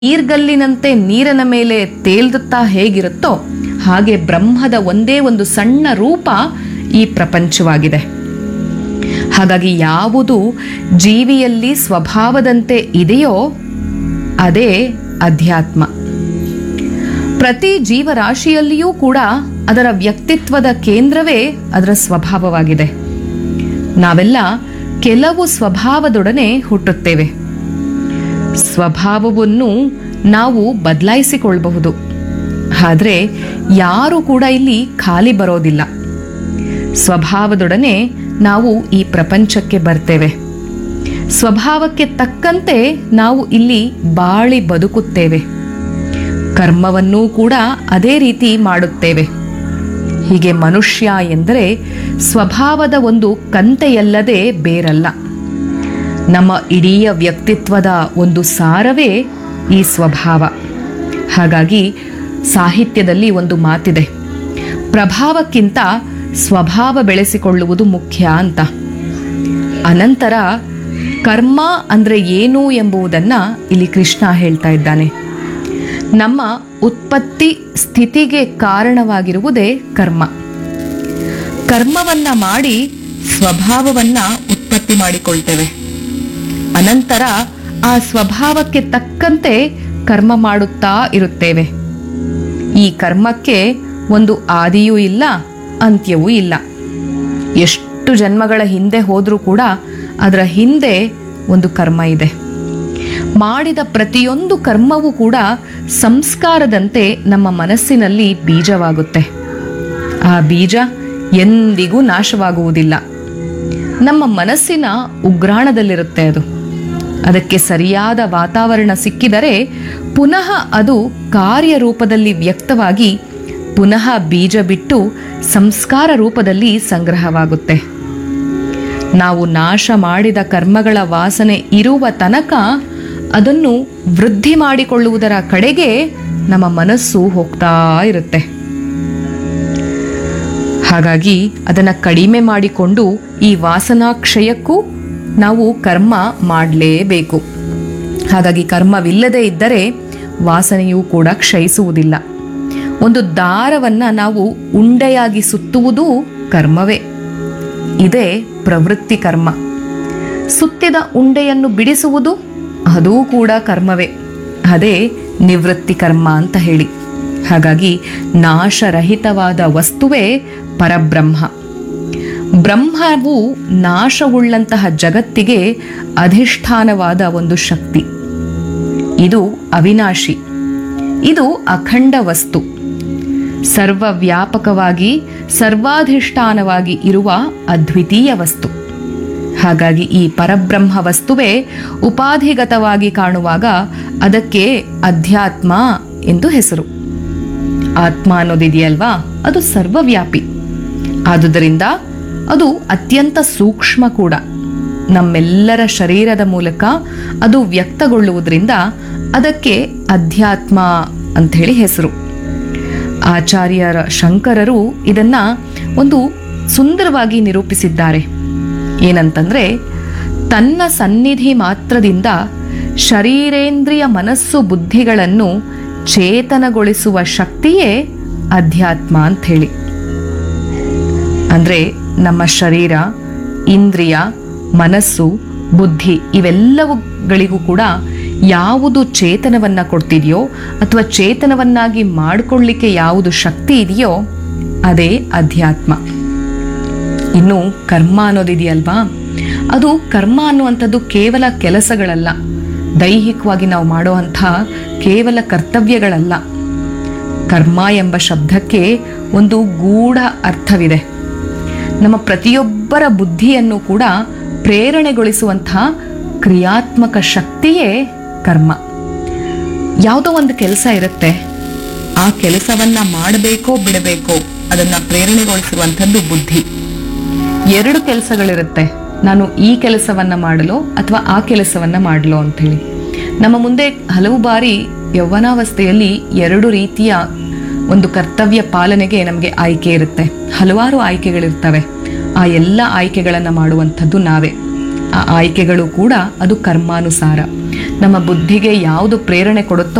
ನೀರ್ಗಲ್ಲಿನಂತೆ ನೀರಿನ ಮೇಲೆ ತೇಲ್ದುತ್ತಾ ಹೇಗಿರುತ್ತೋ ಹಾಗೆ ಬ್ರಹ್ಮದ ಒಂದೇ ಒಂದು ಸಣ್ಣ ರೂಪ ಈ ಪ್ರಪಂಚವಾಗಿದೆ ಹಾಗಾಗಿ ಯಾವುದು ಜೀವಿಯಲ್ಲಿ ಸ್ವಭಾವದಂತೆ ಇದೆಯೋ ಅದೇ ಅಧ್ಯಾತ್ಮ ಪ್ರತಿ ಜೀವರಾಶಿಯಲ್ಲಿಯೂ ಕೂಡ ಅದರ ವ್ಯಕ್ತಿತ್ವದ ಕೇಂದ್ರವೇ ಅದರ ಸ್ವಭಾವವಾಗಿದೆ ನಾವೆಲ್ಲ ಕೆಲವು ಸ್ವಭಾವದೊಡನೆ ಹುಟ್ಟುತ್ತೇವೆ ಸ್ವಭಾವವನ್ನು ನಾವು ಬದಲಾಯಿಸಿಕೊಳ್ಳಬಹುದು ಆದರೆ ಯಾರು ಕೂಡ ಇಲ್ಲಿ ಖಾಲಿ ಬರೋದಿಲ್ಲ ಸ್ವಭಾವದೊಡನೆ ನಾವು ಈ ಪ್ರಪಂಚಕ್ಕೆ ಬರ್ತೇವೆ ಸ್ವಭಾವಕ್ಕೆ ತಕ್ಕಂತೆ ನಾವು ಇಲ್ಲಿ ಬಾಳಿ ಬದುಕುತ್ತೇವೆ ಕರ್ಮವನ್ನೂ ಕೂಡ ಅದೇ ರೀತಿ ಮಾಡುತ್ತೇವೆ ಹೀಗೆ ಮನುಷ್ಯ ಎಂದರೆ ಸ್ವಭಾವದ ಒಂದು ಕಂತೆಯಲ್ಲದೆ ಬೇರಲ್ಲ ನಮ್ಮ ಇಡೀ ವ್ಯಕ್ತಿತ್ವದ ಒಂದು ಸಾರವೇ ಈ ಸ್ವಭಾವ ಹಾಗಾಗಿ ಸಾಹಿತ್ಯದಲ್ಲಿ ಒಂದು ಮಾತಿದೆ ಪ್ರಭಾವಕ್ಕಿಂತ ಸ್ವಭಾವ ಬೆಳೆಸಿಕೊಳ್ಳುವುದು ಮುಖ್ಯ ಅಂತ ಅನಂತರ ಕರ್ಮ ಅಂದರೆ ಏನು ಎಂಬುದನ್ನು ಇಲ್ಲಿ ಕೃಷ್ಣ ಹೇಳ್ತಾ ಇದ್ದಾನೆ ನಮ್ಮ ಉತ್ಪತ್ತಿ ಸ್ಥಿತಿಗೆ ಕಾರಣವಾಗಿರುವುದೇ ಕರ್ಮ ಕರ್ಮವನ್ನ ಮಾಡಿ ಸ್ವಭಾವವನ್ನ ಉತ್ಪತ್ತಿ ಮಾಡಿಕೊಳ್ತೇವೆ ಅನಂತರ ಆ ಸ್ವಭಾವಕ್ಕೆ ತಕ್ಕಂತೆ ಕರ್ಮ ಮಾಡುತ್ತಾ ಇರುತ್ತೇವೆ ಈ ಕರ್ಮಕ್ಕೆ ಒಂದು ಆದಿಯೂ ಇಲ್ಲ ಅಂತ್ಯವೂ ಇಲ್ಲ ಎಷ್ಟು ಜನ್ಮಗಳ ಹಿಂದೆ ಹೋದರೂ ಕೂಡ ಅದರ ಹಿಂದೆ ಒಂದು ಕರ್ಮ ಇದೆ ಮಾಡಿದ ಪ್ರತಿಯೊಂದು ಕರ್ಮವೂ ಕೂಡ ಸಂಸ್ಕಾರದಂತೆ ನಮ್ಮ ಮನಸ್ಸಿನಲ್ಲಿ ಬೀಜವಾಗುತ್ತೆ ಆ ಬೀಜ ಎಂದಿಗೂ ನಾಶವಾಗುವುದಿಲ್ಲ ನಮ್ಮ ಮನಸ್ಸಿನ ಉಗ್ರಾಣದಲ್ಲಿರುತ್ತೆ ಅದು ಅದಕ್ಕೆ ಸರಿಯಾದ ವಾತಾವರಣ ಸಿಕ್ಕಿದರೆ ಪುನಃ ಅದು ಕಾರ್ಯರೂಪದಲ್ಲಿ ವ್ಯಕ್ತವಾಗಿ ಪುನಃ ಬೀಜ ಬಿಟ್ಟು ಸಂಸ್ಕಾರ ರೂಪದಲ್ಲಿ ಸಂಗ್ರಹವಾಗುತ್ತೆ ನಾವು ನಾಶ ಮಾಡಿದ ಕರ್ಮಗಳ ವಾಸನೆ ಇರುವ ತನಕ ಅದನ್ನು ವೃದ್ಧಿ ಮಾಡಿಕೊಳ್ಳುವುದರ ಕಡೆಗೆ ನಮ್ಮ ಮನಸ್ಸು ಹೋಗ್ತಾ ಇರುತ್ತೆ ಹಾಗಾಗಿ ಅದನ್ನು ಕಡಿಮೆ ಮಾಡಿಕೊಂಡು ಈ ವಾಸನಾಕ್ಷಯಕ್ಕೂ ನಾವು ಕರ್ಮ ಮಾಡಲೇಬೇಕು ಹಾಗಾಗಿ ಕರ್ಮವಿಲ್ಲದೆ ಇದ್ದರೆ ವಾಸನೆಯೂ ಕೂಡ ಕ್ಷಯಿಸುವುದಿಲ್ಲ ಒಂದು ದಾರವನ್ನು ನಾವು ಉಂಡೆಯಾಗಿ ಸುತ್ತುವುದೂ ಕರ್ಮವೇ ಇದೇ ಪ್ರವೃತ್ತಿ ಕರ್ಮ ಸುತ್ತಿದ ಉಂಡೆಯನ್ನು ಬಿಡಿಸುವುದು ಅದೂ ಕೂಡ ಕರ್ಮವೇ ಅದೇ ನಿವೃತ್ತಿ ಕರ್ಮ ಅಂತ ಹೇಳಿ ಹಾಗಾಗಿ ನಾಶರಹಿತವಾದ ವಸ್ತುವೇ ಪರಬ್ರಹ್ಮ ಬ್ರಹ್ಮವು ನಾಶವುಳ್ಳಂತಹ ಜಗತ್ತಿಗೆ ಅಧಿಷ್ಠಾನವಾದ ಒಂದು ಶಕ್ತಿ ಇದು ಅವಿನಾಶಿ ಇದು ಅಖಂಡ ವಸ್ತು ಸರ್ವವ್ಯಾಪಕವಾಗಿ ಸರ್ವಾಧಿಷ್ಠಾನವಾಗಿ ಇರುವ ಅದ್ವಿತೀಯ ವಸ್ತು ಹಾಗಾಗಿ ಈ ಪರಬ್ರಹ್ಮ ವಸ್ತುವೇ ಉಪಾಧಿಗತವಾಗಿ ಕಾಣುವಾಗ ಅದಕ್ಕೆ ಅಧ್ಯಾತ್ಮ ಎಂದು ಹೆಸರು ಆತ್ಮ ಅನ್ನೋದಿದೆಯಲ್ವಾ ಅದು ಸರ್ವವ್ಯಾಪಿ ಆದುದರಿಂದ ಅದು ಅತ್ಯಂತ ಸೂಕ್ಷ್ಮ ಕೂಡ ನಮ್ಮೆಲ್ಲರ ಶರೀರದ ಮೂಲಕ ಅದು ವ್ಯಕ್ತಗೊಳ್ಳುವುದರಿಂದ ಅದಕ್ಕೆ ಅಧ್ಯಾತ್ಮ ಅಂಥೇಳಿ ಹೆಸರು ಆಚಾರ್ಯರ ಶಂಕರರು ಇದನ್ನ ಒಂದು ಸುಂದರವಾಗಿ ನಿರೂಪಿಸಿದ್ದಾರೆ ಏನಂತಂದ್ರೆ ತನ್ನ ಸನ್ನಿಧಿ ಮಾತ್ರದಿಂದ ಶರೀರೇಂದ್ರಿಯ ಮನಸ್ಸು ಬುದ್ಧಿಗಳನ್ನು ಚೇತನಗೊಳಿಸುವ ಶಕ್ತಿಯೇ ಅಧ್ಯಾತ್ಮ ಅಂತ ಹೇಳಿ ಅಂದ್ರೆ ನಮ್ಮ ಶರೀರ ಇಂದ್ರಿಯ ಮನಸ್ಸು ಬುದ್ಧಿ ಇವೆಲ್ಲವುಗಳಿಗೂ ಕೂಡ ಯಾವುದು ಚೇತನವನ್ನ ಕೊಡ್ತಿದೆಯೋ ಅಥವಾ ಚೇತನವನ್ನಾಗಿ ಮಾಡಿಕೊಳ್ಳಿಕ್ಕೆ ಯಾವುದು ಶಕ್ತಿ ಇದೆಯೋ ಅದೇ ಅಧ್ಯಾತ್ಮ ಇನ್ನು ಕರ್ಮ ಅನ್ನೋದಿದೆಯಲ್ವಾ ಅದು ಕರ್ಮ ಅನ್ನುವಂಥದ್ದು ಕೇವಲ ಕೆಲಸಗಳಲ್ಲ ದೈಹಿಕವಾಗಿ ನಾವು ಮಾಡುವಂಥ ಕೇವಲ ಕರ್ತವ್ಯಗಳಲ್ಲ ಕರ್ಮ ಎಂಬ ಶಬ್ದಕ್ಕೆ ಒಂದು ಗೂಢ ಅರ್ಥವಿದೆ ನಮ್ಮ ಪ್ರತಿಯೊಬ್ಬರ ಬುದ್ಧಿಯನ್ನು ಕೂಡ ಪ್ರೇರಣೆಗೊಳಿಸುವಂಥ ಕ್ರಿಯಾತ್ಮಕ ಶಕ್ತಿಯೇ ಕರ್ಮ ಯಾವುದೋ ಒಂದು ಕೆಲಸ ಇರುತ್ತೆ ಆ ಕೆಲಸವನ್ನ ಮಾಡಬೇಕೋ ಬಿಡಬೇಕೋ ಅದನ್ನ ಪ್ರೇರಣೆಗೊಳಿಸುವಂಥದ್ದು ಬುದ್ಧಿ ಎರಡು ಕೆಲಸಗಳಿರುತ್ತೆ ನಾನು ಈ ಕೆಲಸವನ್ನ ಮಾಡಲು ಅಥವಾ ಆ ಕೆಲಸವನ್ನ ಮಾಡಲು ಅಂಥೇಳಿ ನಮ್ಮ ಮುಂದೆ ಹಲವು ಬಾರಿ ಯೌವನಾವಸ್ಥೆಯಲ್ಲಿ ಎರಡು ರೀತಿಯ ಒಂದು ಕರ್ತವ್ಯ ಪಾಲನೆಗೆ ನಮಗೆ ಆಯ್ಕೆ ಇರುತ್ತೆ ಹಲವಾರು ಆಯ್ಕೆಗಳಿರ್ತವೆ ಆ ಎಲ್ಲ ಆಯ್ಕೆಗಳನ್ನು ಮಾಡುವಂಥದ್ದು ನಾವೇ ಆ ಆಯ್ಕೆಗಳು ಕೂಡ ಅದು ಕರ್ಮಾನುಸಾರ ನಮ್ಮ ಬುದ್ಧಿಗೆ ಯಾವುದು ಪ್ರೇರಣೆ ಕೊಡುತ್ತೋ